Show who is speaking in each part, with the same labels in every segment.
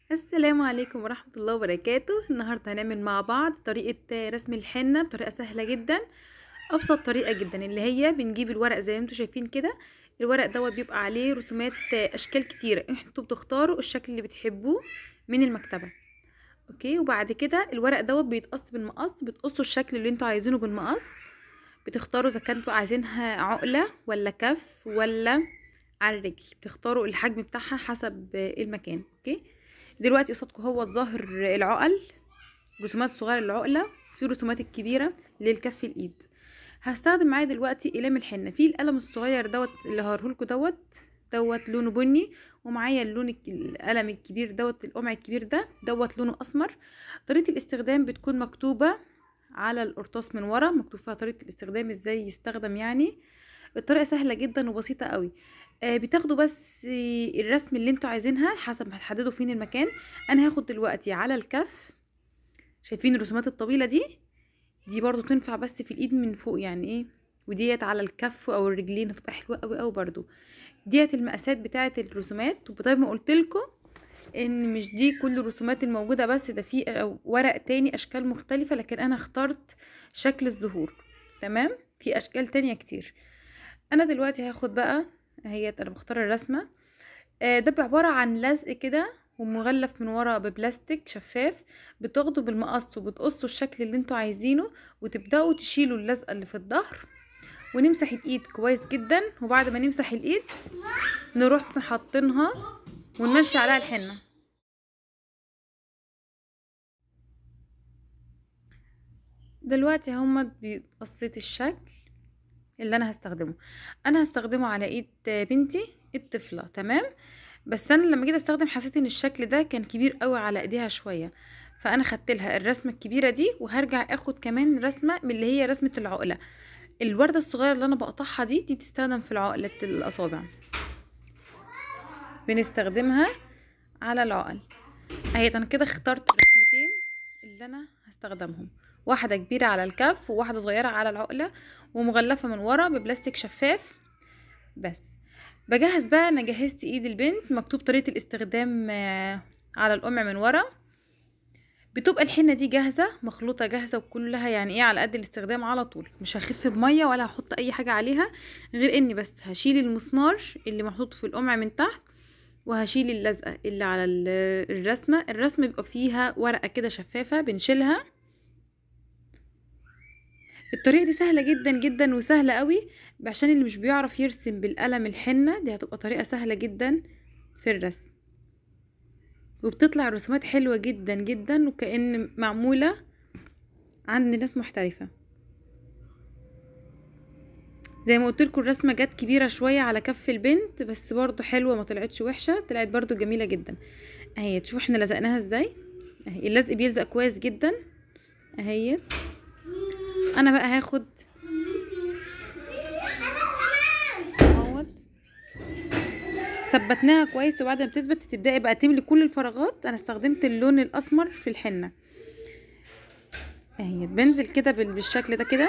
Speaker 1: السلام عليكم ورحمة الله وبركاته النهاردة هنعمل مع بعض طريقة رسم الحنة بطريقة سهلة جدا أبسط طريقة جدا اللي هي بنجيب الورق زي ما انتوا شايفين كده الورق دوت بيبقى عليه رسومات أشكال كتيرة انتوا بتختاروا الشكل اللي بتحبوه من المكتبة اوكي وبعد كده الورق دوت بيتقص بالمقص بتقصوا الشكل اللي انتوا عايزينه بالمقص بتختاروا اذا كنتوا عايزينها عقلة ولا كف ولا على الرجل بتختاروا الحجم بتاعها حسب المكان اوكي دلوقتي قصادكم هو ظاهر العقل رسومات صغيره للعقله في رسومات الكبيره للكف الايد هستخدم معايا دلوقتي اقلام الحنه في القلم الصغير دوت اللي هوريهولكوا دوت دوت لونه بني ومعايا اللون القلم الكبير دوت القمع الكبير ده دوت لونه اسمر طريقه الاستخدام بتكون مكتوبه على القرطاس من ورا مكتوب فيها طريقه الاستخدام ازاي يستخدم يعني الطريقه سهله جدا وبسيطه قوي آه بتاخدوا بس الرسم اللي انتوا عايزينها حسب ما هتحددوا فين المكان انا هاخد دلوقتي على الكف شايفين الرسومات الطويله دي دي برضو تنفع بس في الايد من فوق يعني ايه وديت على الكف او الرجلين هتبقى حلوه قوي قوي برضو ديت المقاسات بتاعه الرسومات وطيب ما قلت لكم ان مش دي كل الرسومات الموجوده بس ده في ورق تاني اشكال مختلفه لكن انا اخترت شكل الزهور تمام في اشكال تانية كتير انا دلوقتي هاخد بقى اهيت انا بختار الرسمه آه ده عباره عن لزق كده ومغلف من ورا ببلاستيك شفاف بتاخدوا بالمقص وبتقصوا الشكل اللي انتوا عايزينه وتبداوا تشيلوا اللزقه اللي في الظهر ونمسح الايد كويس جدا وبعد ما نمسح الايد نروح محطينها ونمشي عليها الحنه دلوقتي هما قصيت الشكل اللي انا هستخدمه انا هستخدمه على ايد بنتي الطفله تمام بس انا لما جيت استخدم حسيت ان الشكل ده كان كبير قوي على ايديها شويه فانا خدت لها الرسمه الكبيره دي وهرجع اخد كمان رسمه من اللي هي رسمه العقله الورده الصغيره اللي انا بقطعها دي دي بتستخدم في عقله الاصابع بنستخدمها على العقل اهي انا كده اخترت الرسمتين اللي انا هستخدمهم واحدة كبيرة على الكف وواحدة صغيرة على العقلة ومغلفة من ورا ببلاستيك شفاف بس بجهز بقى انا جهزت ايد البنت مكتوب طريقة الاستخدام على القمع من ورا بتبقى الحنة دي جاهزة مخلوطة جاهزة وكلها يعني ايه على قد الاستخدام على طول مش هخف بمية ولا هحط اي حاجة عليها غير اني بس هشيل المسمار اللي محطوط في القمع من تحت وهشيل اللزقة اللي على الرسمة الرسمة بيبقى فيها ورقة كده شفافة بنشيلها الطريقه دي سهله جدا جدا وسهله قوي عشان اللي مش بيعرف يرسم بالقلم الحنه دي هتبقى طريقه سهله جدا في الرسم وبتطلع رسومات حلوه جدا جدا وكأن معموله عند ناس محترفه زي ما قلت لكم الرسمه جت كبيره شويه على كف البنت بس برضو حلوه ما طلعتش وحشه طلعت برضو جميله جدا اهي تشوفوا احنا لزقناها ازاي اهي اللزق بيلزق كويس جدا اهي انا بقى هاخد اهوت ثبتناها كويس وبعد ما تثبت تبداي بقى تملي كل الفراغات انا استخدمت اللون الاسمر في الحنه اهي بنزل كده بالشكل ده كده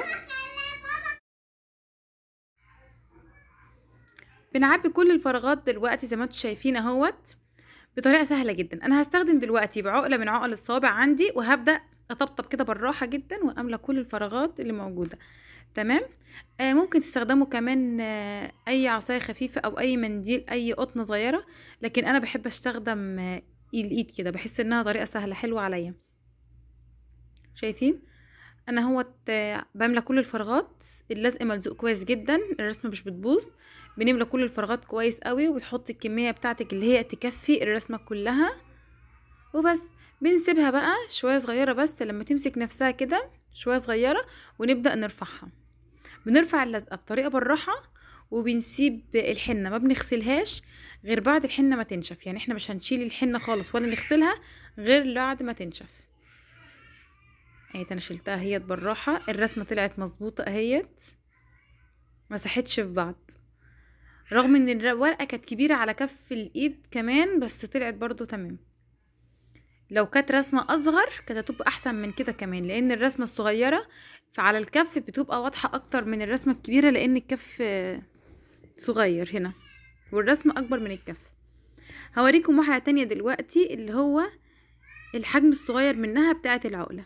Speaker 1: بنعبي كل الفراغات دلوقتي زي ما انتم شايفين اهوت بطريقه سهله جدا انا هستخدم دلوقتي بعقله من عقل الصوابع عندي وهبدا اطبطب كده بالراحه جدا واملى كل الفراغات اللي موجوده تمام آه ممكن تستخدموا كمان آه اي عصايه خفيفه او اي منديل اي قطنه صغيره لكن انا بحب استخدم آه الايد كده بحس انها طريقه سهله حلوه عليا شايفين انا هو بملى كل الفراغات اللزق ملزوق كويس جدا الرسمه مش بتبوظ بنملى كل الفراغات كويس قوي وبتحطي الكميه بتاعتك اللي هي تكفي الرسمه كلها وبس بنسيبها بقى شويه صغيره بس لما تمسك نفسها كده شويه صغيره ونبدا نرفعها بنرفع اللزقه بطريقه بالراحه وبنسيب الحنه ما بنغسلهاش غير بعد الحنه ما تنشف يعني احنا مش هنشيل الحنه خالص ولا نغسلها غير بعد ما تنشف اهيت انا شلتها اهيت بالراحه الرسمه طلعت مظبوطه اهيت مسحتش في بعض رغم ان الورقه كانت كبيره على كف الايد كمان بس طلعت برضو تمام لو كانت رسمة أصغر كانت هتبقى أحسن من كده كمان لأن الرسمة الصغيرة فعلى الكف بتبقى واضحة أكتر من الرسمة الكبيرة لأن الكف صغير هنا والرسمة أكبر من الكف هوريكم واحدة تانية دلوقتي اللي هو الحجم الصغير منها بتاعة العقلة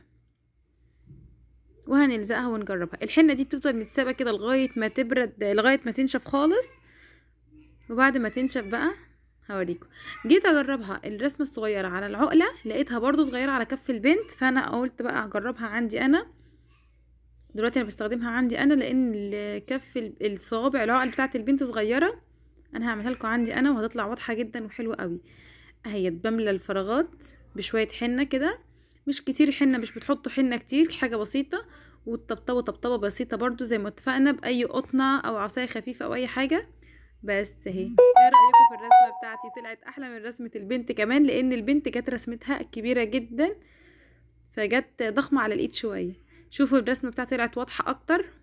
Speaker 1: وهنلزقها ونجربها الحنة دي بتفضل متسابة كده لغاية ما تبرد لغاية ما تنشف خالص وبعد ما تنشف بقى هوريكم جيت اجربها الرسمة الصغيرة على العقلة لقيتها برضو صغيرة على كف البنت فانا قلت بقى اجربها عندي انا دلوقتي انا بستخدمها عندي انا لان كف الصوابع العقل بتاعت البنت صغيرة انا هعملها لكم عندي انا وهتطلع واضحة جدا وحلوة قوي اهي بملى الفراغات بشوية حنة كده مش كتير حنة مش بتحطوا حنة كتير حاجة بسيطة وتطبطبوا طبطبة بسيطة برضو زي ما اتفقنا بأي قطنة أو عصاية خفيفة أو أي حاجة بس اهي ايه رأيكم في الرسمة بتاعتي طلعت أحلى من رسمة البنت كمان لأن البنت كانت رسمتها كبيرة جدا فجت ضخمة على الإيد شوية شوفوا الرسمة بتاعتي طلعت واضحة أكتر